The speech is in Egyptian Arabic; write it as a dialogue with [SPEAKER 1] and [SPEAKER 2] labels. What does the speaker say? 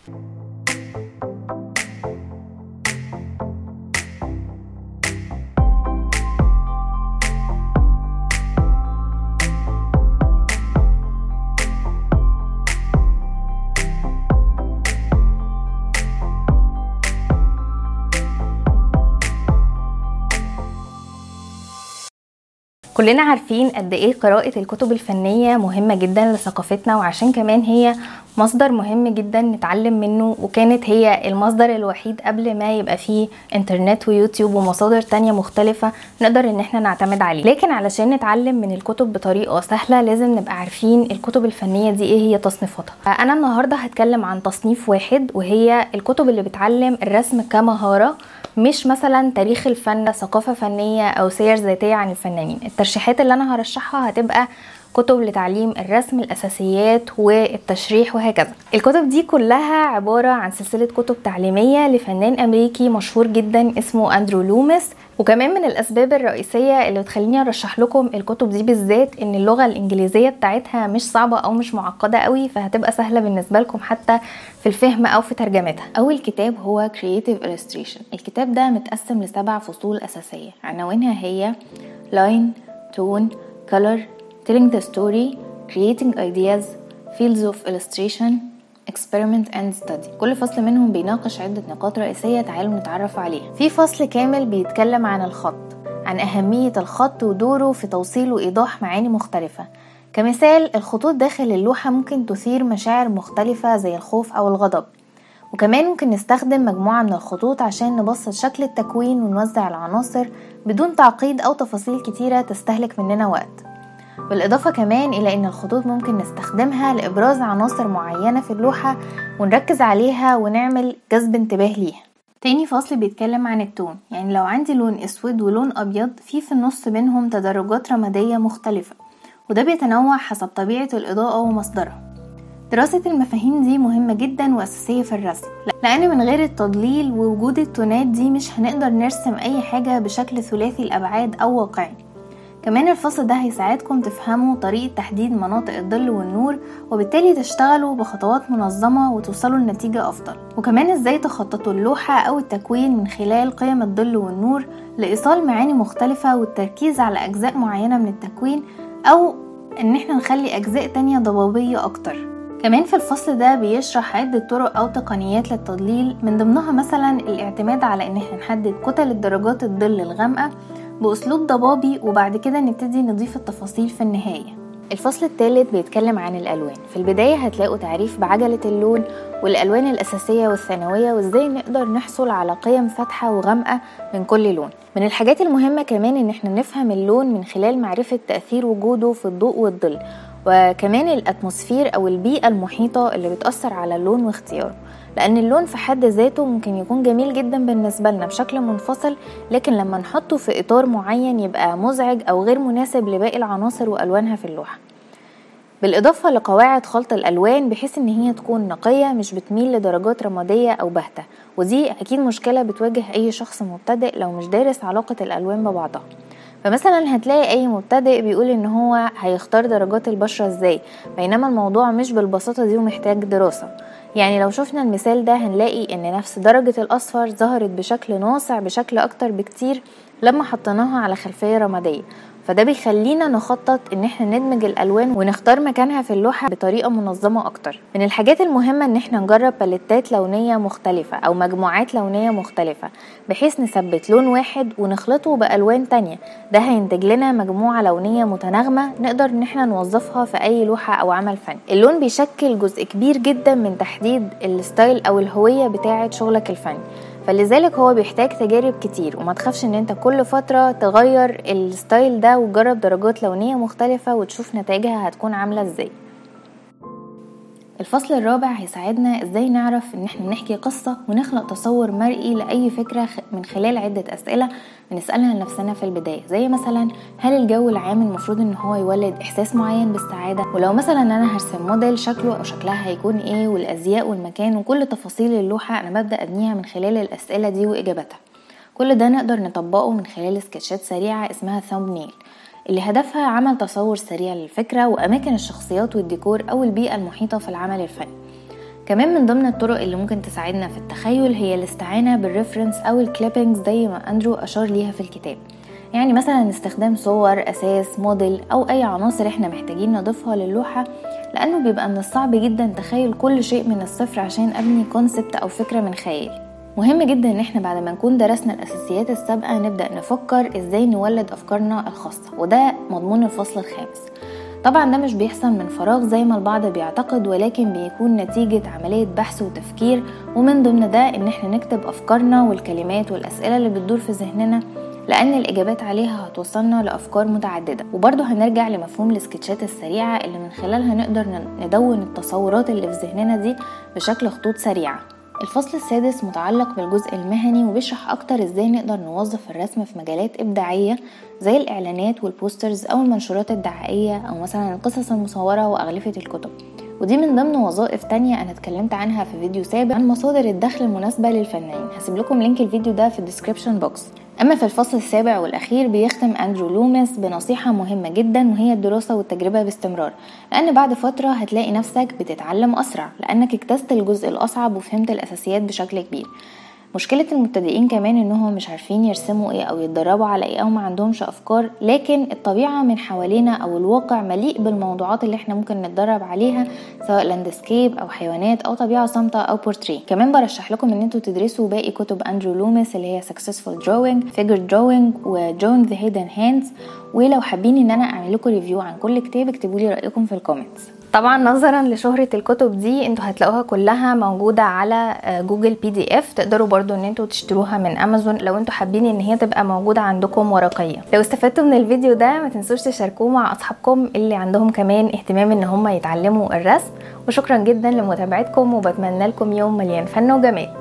[SPEAKER 1] كلنا عارفين قد ايه قراءة الكتب الفنية مهمة جدا لثقافتنا وعشان كمان هي مصدر مهم جدا نتعلم منه وكانت هي المصدر الوحيد قبل ما يبقى فيه انترنت ويوتيوب ومصادر تانية مختلفة نقدر ان احنا نعتمد عليه لكن علشان نتعلم من الكتب بطريقة سهلة لازم نبقى عارفين الكتب الفنية دي ايه هي تصنيفاتها انا النهاردة هتكلم عن تصنيف واحد وهي الكتب اللي بتعلم الرسم كمهارة مش مثلا تاريخ الفن ثقافة فنية أو سير ذاتية عن الفنانين الترشيحات اللي أنا هرشحها هتبقى كتب لتعليم الرسم الأساسيات والتشريح وهكذا الكتب دي كلها عبارة عن سلسلة كتب تعليمية لفنان أمريكي مشهور جدا اسمه أندرو لومس وكمان من الأسباب الرئيسية اللي بتخليني أرشح لكم الكتب دي بالذات إن اللغة الإنجليزية بتاعتها مش صعبة أو مش معقدة قوي فهتبقى سهلة بالنسبة لكم حتى في الفهم أو في ترجمتها أول كتاب هو Creative Illustration الكتاب ده متقسم لسبع فصول أساسية عناوينها هي Line, Tone, Color, telling the story, creating ideas, fields of illustration, experiment and study كل فصل منهم بيناقش عدة نقاط رئيسية تعالوا نتعرف عليها في فصل كامل بيتكلم عن الخط عن أهمية الخط ودوره في توصيل وإيضاح معاني مختلفة كمثال الخطوط داخل اللوحة ممكن تثير مشاعر مختلفة زي الخوف أو الغضب وكمان ممكن نستخدم مجموعة من الخطوط عشان نبسط شكل التكوين ونوزع العناصر بدون تعقيد أو تفاصيل كتيرة تستهلك مننا وقت بالإضافة كمان إلى أن الخطوط ممكن نستخدمها لإبراز عناصر معينة في اللوحة ونركز عليها ونعمل جذب انتباه ليها تاني فصل بيتكلم عن التون يعني لو عندي لون اسود ولون ابيض في في النص بينهم تدرجات رمادية مختلفة وده بيتنوع حسب طبيعة الإضاءة ومصدرها دراسة المفاهيم دي مهمة جدا وأساسية في الرسم لأن من غير التضليل ووجود التونات دي مش هنقدر نرسم أي حاجة بشكل ثلاثي الأبعاد أو واقعي كمان الفصل ده هيساعدكم تفهموا طريقة تحديد مناطق الظل والنور وبالتالي تشتغلوا بخطوات منظمة وتوصلوا لنتيجة أفضل وكمان ازاي تخططوا اللوحة أو التكوين من خلال قيم الظل والنور لإيصال معاني مختلفة والتركيز على أجزاء معينة من التكوين أو إن احنا نخلي أجزاء تانية ضبابية أكتر كمان في الفصل ده بيشرح عدة طرق أو تقنيات للتضليل من ضمنها مثلا الاعتماد على إن احنا نحدد كتل الدرجات الظل الغامقة بأسلوب ضبابي وبعد كده نبتدي نضيف التفاصيل في النهاية الفصل الثالث بيتكلم عن الألوان في البداية هتلاقوا تعريف بعجلة اللون والألوان الأساسية والثانوية وإزاي نقدر نحصل على قيم فاتحة وغامقة من كل لون من الحاجات المهمة كمان إن احنا نفهم اللون من خلال معرفة تأثير وجوده في الضوء والظل وكمان الأتموسفير أو البيئة المحيطة اللي بتأثر على اللون واختياره لأن اللون في حد ذاته ممكن يكون جميل جدا بالنسبة لنا بشكل منفصل لكن لما نحطه في إطار معين يبقى مزعج أو غير مناسب لباقي العناصر وألوانها في اللوحة بالإضافة لقواعد خلط الألوان بحيث إن هي تكون نقية مش بتميل لدرجات رمادية أو باهتة ودي أكيد مشكلة بتواجه أي شخص مبتدئ لو مش دارس علاقة الألوان ببعضها فمثلا هتلاقي اي مبتدئ بيقول ان هو هيختار درجات البشرة ازاي بينما الموضوع مش بالبساطة دي ومحتاج دراسة يعني لو شفنا المثال ده هنلاقي ان نفس درجة الاصفر ظهرت بشكل ناصع بشكل اكتر بكتير لما حطيناها على خلفية رمادية فده بيخلينا نخطط ان احنا ندمج الالوان ونختار مكانها في اللوحه بطريقه منظمه اكتر من الحاجات المهمه ان احنا نجرب باليتات لونيه مختلفه او مجموعات لونيه مختلفه بحيث نثبت لون واحد ونخلطه بالوان تانية ده هينتج لنا مجموعه لونيه متناغمه نقدر ان احنا نوظفها في اي لوحه او عمل فني اللون بيشكل جزء كبير جدا من تحديد الستايل او الهويه بتاعه شغلك الفني فلذلك هو بيحتاج تجارب كتير وما تخافش ان انت كل فترة تغير الستايل ده وتجرب درجات لونية مختلفة وتشوف نتائجها هتكون عاملة ازاي الفصل الرابع هيساعدنا ازاي نعرف ان احنا نحكي قصة ونخلق تصور مرئي لأي فكرة من خلال عدة أسئلة بنسألها لنفسنا في البداية زي مثلا هل الجو العام المفروض ان هو يولد احساس معين بالسعادة ولو مثلا انا هرسم موديل شكله او شكلها هيكون ايه والازياء والمكان وكل تفاصيل اللوحة انا ببدأ ابنيها من خلال الأسئلة دي واجاباتها كل ده نقدر نطبقه من خلال سكتشات سريعة اسمها ثامب اللي هدفها عمل تصور سريع للفكرة وأماكن الشخصيات والديكور أو البيئة المحيطة في العمل الفني كمان من ضمن الطرق اللي ممكن تساعدنا في التخيل هي الاستعانة بالريفرنس أو الكليبنجز زي ما أندرو أشار ليها في الكتاب يعني مثلا استخدام صور أساس موديل أو أي عناصر احنا محتاجين نضيفها للوحة لأنه بيبقى من الصعب جدا تخيل كل شيء من الصفر عشان أبني كونسبت أو فكرة من خيالي مهم جدا ان احنا بعد ما نكون درسنا الاساسيات السابقه نبدا نفكر ازاي نولد افكارنا الخاصه وده مضمون الفصل الخامس طبعا ده مش بيحصل من فراغ زي ما البعض بيعتقد ولكن بيكون نتيجة عملية بحث وتفكير ومن ضمن ده ان احنا نكتب افكارنا والكلمات والاسئلة اللي بتدور في ذهننا لان الاجابات عليها هتوصلنا لافكار متعدده وبرضه هنرجع لمفهوم السكتشات السريعه اللي من خلالها نقدر ندون التصورات اللي في ذهننا دي بشكل خطوط سريعه الفصل السادس متعلق بالجزء المهني وبيشرح أكتر إزاي نقدر نوظف الرسم في مجالات إبداعية زي الإعلانات والبوسترز أو المنشورات الدعائية أو مثلا القصص المصورة وأغلفة الكتب ودي من ضمن وظائف تانية أنا اتكلمت عنها في فيديو سابق عن مصادر الدخل المناسبة للفنانين هسيب لكم لينك الفيديو ده في الديسكريبشن بوكس أما في الفصل السابع والأخير بيختم أندرو لوميس بنصيحة مهمة جدا وهي الدراسة والتجربة باستمرار لأن بعد فترة هتلاقي نفسك بتتعلم أسرع لأنك اجتزت الجزء الأصعب وفهمت الأساسيات بشكل كبير مشكلة المبتدئين كمان انهم مش عارفين يرسموا ايه او يتدربوا على ايه او ما عندهمش افكار لكن الطبيعة من حوالينا او الواقع مليء بالموضوعات اللي احنا ممكن نتدرب عليها سواء لاندسكيب او حيوانات او طبيعة صامتة او بورتري كمان برشح لكم ان انتوا تدرسوا باقي كتب اندرو لوميس اللي هي successful drawing figure drawing وجون ذا هيدن هاندز ولو حابين ان انا اعمل لكم ريفيو عن كل كتاب اكتبوا لي رايكم في الكومنتس طبعا نظرا لشهرة الكتب دي انتوا هتلاقوها كلها موجودة على جوجل بي دي اف تقدروا برضو ان انتوا تشتروها من امازون لو انتوا حابين ان هي تبقى موجودة عندكم ورقية لو استفدتوا من الفيديو ده ما تنسوش تشاركوه مع اصحابكم اللي عندهم كمان اهتمام ان هم يتعلموا الرسم وشكرا جدا لمتابعتكم وبتمنى لكم يوم مليان فن وجمال